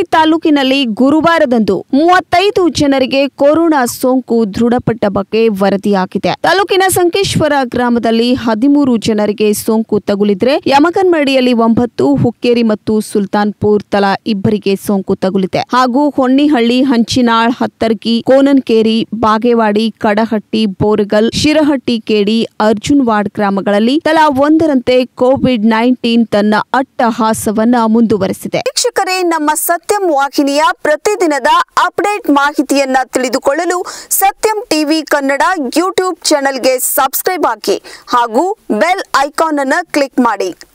ತಾಲೂಕಿನಲ್ಲಿ ಗುರುವಾರದಂದು ಮೂವತ್ತೈದು ಜನರಿಗೆ ಕೊರೋನಾ ಸೋಂಕು ದೃಢಪಟ್ಟ ಬಗ್ಗೆ ವರದಿಯಾಗಿದೆ ತಾಲೂಕಿನ ಸಂಕೇಶ್ವರ ಗ್ರಾಮದಲ್ಲಿ ಹದಿಮೂರು ಜನರಿಗೆ ಸೋಂಕು ತಗುಲಿದ್ರೆ ಯಮಕನ್ಮಡಿಯಲ್ಲಿ ಒಂಬತ್ತು ಹುಕ್ಕೇರಿ ಮತ್ತು ಸುಲ್ತಾನ್ಪುರ್ ತಲಾ ಇಬ್ಬರಿಗೆ ಸೋಂಕು ತಗುಲಿದೆ ಹಾಗೂ ಹೊನ್ನಿಹಳ್ಳಿ ಹಂಚಿನಾಳ್ ಹತ್ತರ್ಗಿ ಕೋನನ್ಕೇರಿ ಬಾಗೇವಾಡಿ ಕಡಹಟ್ಟಿ ಬೋರಗಲ್ ಶಿರಹಟ್ಟಿ ಕೇಡಿ ಅರ್ಜುನ್ವಾಡ್ ಗ್ರಾಮಗಳಲ್ಲಿ ತಲಾ ಒಂದರಂತೆ ಕೋವಿಡ್ ನೈನ್ಟೀನ್ ತನ್ನ ಅಟ್ಟಹಾಸವನ್ನ ಮುಂದುವರೆಸಿದೆ ವೀಕ್ಷಕರೇ ನಮ್ಮ ಸತ್ಯಂ ವಾಹಿನಿಯ ಪ್ರತಿದಿನದ ಅಪ್ಡೇಟ್ ಮಾಹಿತಿಯನ್ನ ತಿಳಿದುಕೊಳ್ಳಲು ಸತ್ಯಂ ಟಿವಿ ಕನ್ನಡ ಯೂಟ್ಯೂಬ್ ಚಾನೆಲ್ಗೆ ಸಬ್ಸ್ಕ್ರೈಬ್ ಹಾಕಿ ಹಾಗೂ ಬೆಲ್ ಐಕಾನ್ ಅನ್ನು ಕ್ಲಿಕ್ ಮಾಡಿ